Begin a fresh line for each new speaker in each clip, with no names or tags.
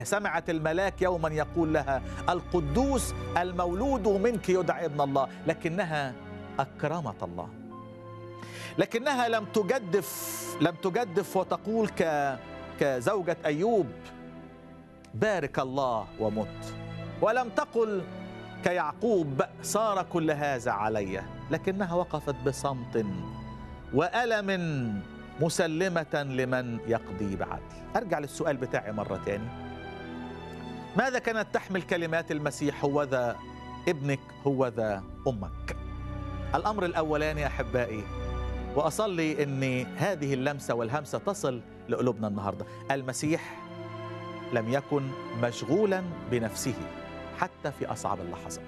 سمعت الملاك يوما يقول لها القدوس المولود منك يدعى ابن الله لكنها اكرمت الله لكنها لم تجدف لم تجدف وتقول ك كزوجة أيوب بارك الله ومت ولم تقل كيعقوب صار كل هذا علي لكنها وقفت بصمت وألم مسلمة لمن يقضي بعدل أرجع للسؤال بتاعي مرة تاني ماذا كانت تحمل كلمات المسيح هو ذا ابنك هو ذا أمك الأمر الأولاني أحبائي وأصلي أن هذه اللمسة والهمسة تصل لقلوبنا النهاردة المسيح لم يكن مشغولا بنفسه حتى في أصعب اللحظات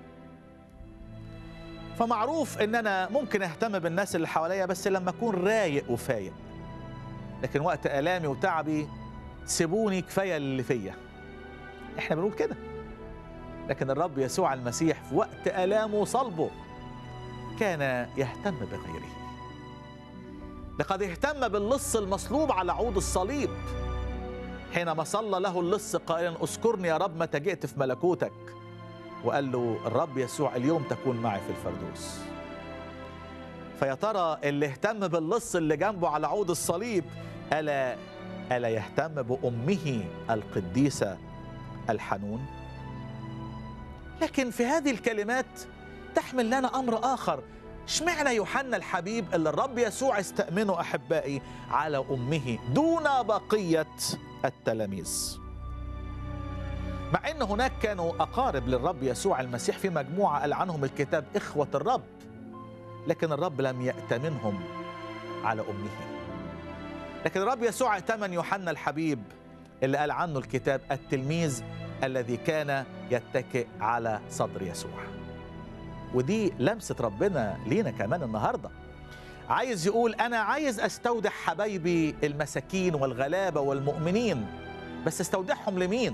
فمعروف ان انا ممكن اهتم بالناس اللي حواليا بس لما اكون رايق وفايق لكن وقت الامي وتعبي سيبوني كفايه اللي فيا احنا بنقول كده لكن الرب يسوع المسيح في وقت الامه وصلبه كان يهتم بغيره لقد اهتم باللص المصلوب على عود الصليب حينما صلى له اللص قائلا اذكرني يا رب متى جئت في ملكوتك وقال له الرب يسوع اليوم تكون معي في الفردوس فيا ترى اللي اهتم باللص اللي جنبه على عود الصليب ألا ألا يهتم بأمه القديسة الحنون لكن في هذه الكلمات تحمل لنا أمر آخر اشمعنى يوحنا الحبيب اللي الرب يسوع استأمنه أحبائي على أمه دون بقية التلاميذ مع ان هناك كانوا اقارب للرب يسوع المسيح في مجموعه قال عنهم الكتاب اخوه الرب لكن الرب لم يأتمنهم على امه لكن الرب يسوع ائتمن يوحنا الحبيب اللي قال عنه الكتاب التلميذ الذي كان يتكئ على صدر يسوع ودي لمسه ربنا لينا كمان النهارده عايز يقول انا عايز استودع حبايبي المساكين والغلابه والمؤمنين بس استودعهم لمين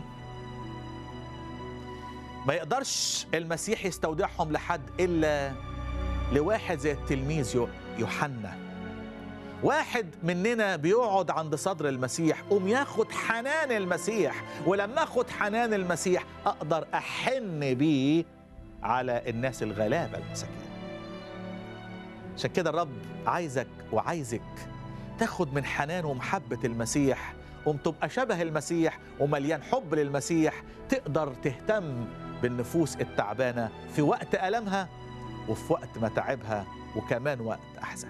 ما يقدرش المسيح يستودعهم لحد الا لواحد زي التلميذ يوحنا واحد مننا بيقعد عند صدر المسيح قوم ياخد حنان المسيح ولما اخد حنان المسيح اقدر احن بيه على الناس الغلابه المساكين عشان كده الرب عايزك وعايزك تاخد من حنان ومحبه المسيح قوم تبقى شبه المسيح ومليان حب للمسيح تقدر تهتم بالنفوس التعبانه في وقت المها وفي وقت متاعبها وكمان وقت احزانها.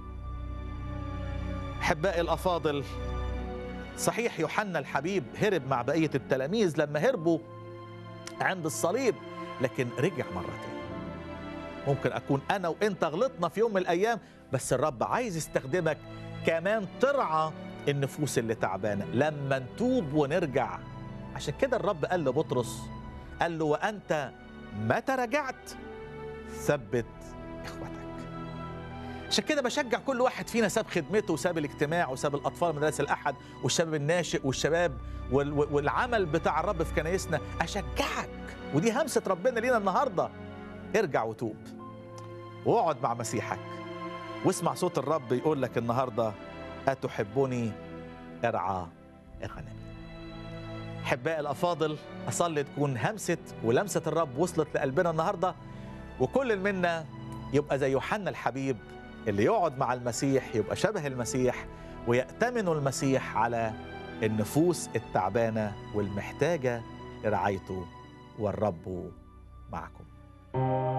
احبائي الافاضل صحيح يوحنا الحبيب هرب مع بقيه التلاميذ لما هربوا عند الصليب لكن رجع مره تاني. ممكن اكون انا وانت غلطنا في يوم من الايام بس الرب عايز يستخدمك كمان ترعى النفوس اللي تعبانه لما نتوب ونرجع عشان كده الرب قال لبطرس قال له وانت متى رجعت ثبت اخوتك عشان كده بشجع كل واحد فينا ساب خدمته وساب الاجتماع وساب الاطفال مدارس الاحد والشباب الناشئ والشباب والعمل بتاع الرب في كنايسنا اشجعك ودي همسه ربنا لينا النهارده ارجع وتوب واقعد مع مسيحك واسمع صوت الرب يقول لك النهارده اتحبني ارعى غنمي احبائي الافاضل اصلي تكون همسه ولمسه الرب وصلت لقلبنا النهارده وكل منا يبقى زي يوحنا الحبيب اللي يقعد مع المسيح يبقى شبه المسيح ويأتمن المسيح على النفوس التعبانه والمحتاجه لرعايته والرب معكم